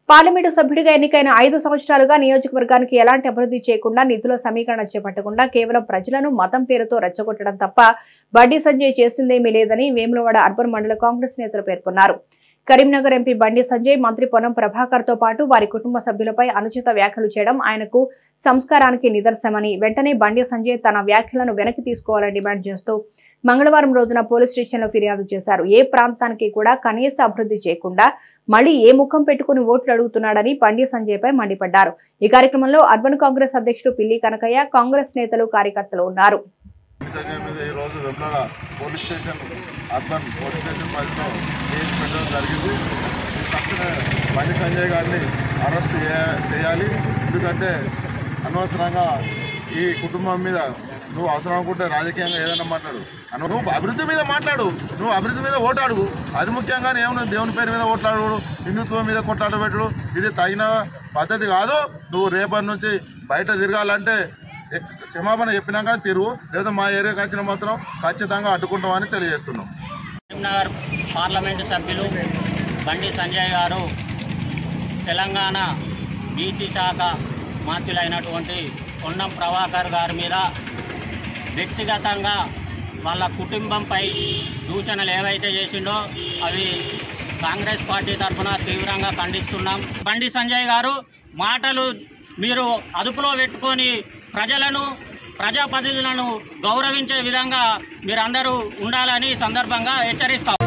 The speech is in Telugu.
పార్లమెంటు సభ్యుడిగా ఎన్నికైన ఐదు సంవత్సరాలుగా నియోజకవర్గానికి ఎలాంటి అభివృద్ధి చేయకుండా నిధుల సమీకరణ చేపట్టకుండా కేవలం ప్రజలను మతం పేరుతో రెచ్చగొట్టడం తప్ప బండి సంజయ్ చేసిందేమీ లేదని వేములవాడ అర్బన్ మండల కాంగ్రెస్ నేతలు పేర్కొన్నారు కరీంనగర్ ఎంపీ బండి సంజయ్ మంత్రి పొన్నం ప్రభాకర్ తో పాటు వారి కుటుంబ సభ్యులపై అనుచిత వ్యాఖ్యలు చేయడం ఆయనకు సంస్కారానికి నిదర్శనమని వెంటనే బండి సంజయ్ తన వ్యాఖ్యలను వెనక్కి తీసుకోవాలని డిమాండ్ చేస్తూ మంగళవారం రోజున పోలీస్ స్టేషన్లో ఫిర్యాదు చేశారు ఏ ప్రాంతానికి కూడా కనీస అభివృద్ధి చేయకుండా మళ్ళీ ఏ ముఖం పెట్టుకుని ఓట్లు అడుగుతున్నాడని బండి సంజయ్ పై మండిపడ్డారు ఈ కార్యక్రమంలో అర్బన్ కాంగ్రెస్ అధ్యక్షుడు పిల్లి కనకయ్య కాంగ్రెస్ నేతలు కార్యకర్తలు ఉన్నారు సంజయ్ మీద ఈ రోజు వెమ్లడ police station urban police station పరిధిలో కేసు పెట్టడం జరిగింది తక్షణమే బండి సంజయ్ గారిని అరెస్ట్ చేయ- చేయాలి ఎందుకంటే అనవసరంగా ఈ కుటుంబం మీద నువ్వు అవసరం అనుకుంటే రాజకీయంగా ఏదైనా మాట్లాడు అను- నువ్వు అభివృద్ధి మీద మాట్లాడు నువ్వు అభివృద్ధి మీద ఓటు అడుగు అది ముఖ్యంగా ఏమన్నా దేవుని పేరు మీద ఓట్లాడు హిందుత్వం మీద కొట్లాడబెట్టడు ఇది తగిన పద్ధతి కాదు నువ్వు రేపటి నుంచి బయట తిరగాలంటే ఎక్- క్షమాపణ చెప్పినాక తిరుగు లేదా మా ఏరియాకి వచ్చిన మాత్రం ఖచ్చితంగా అడ్డుకుంటామని తెలియజేస్తున్నాం కరీంనగర్ పార్లమెంటు సభ్యులు బండి సంజయ్ గారు తెలంగాణ బీసీ శాఖ మంత్రులైనటువంటి పొన్నం ప్రభాకర్ గారి మీద వ్యక్తిగతంగా వాళ్ళ కుటుంబంపై దూషణలు ఏవైతే చేసిండో అవి కాంగ్రెస్ పార్టీ తరఫున తీవ్రంగా ఖండిస్తున్నాం బండి సంజయ్ గారు మాటలు మీరు అదుపులో పెట్టుకొని ప్రజలను ప్రజాప్రతినిధులను గౌరవించే విధంగా మీరందరూ ఉండాలని ఈ సందర్భంగా హెచ్చరిస్తాం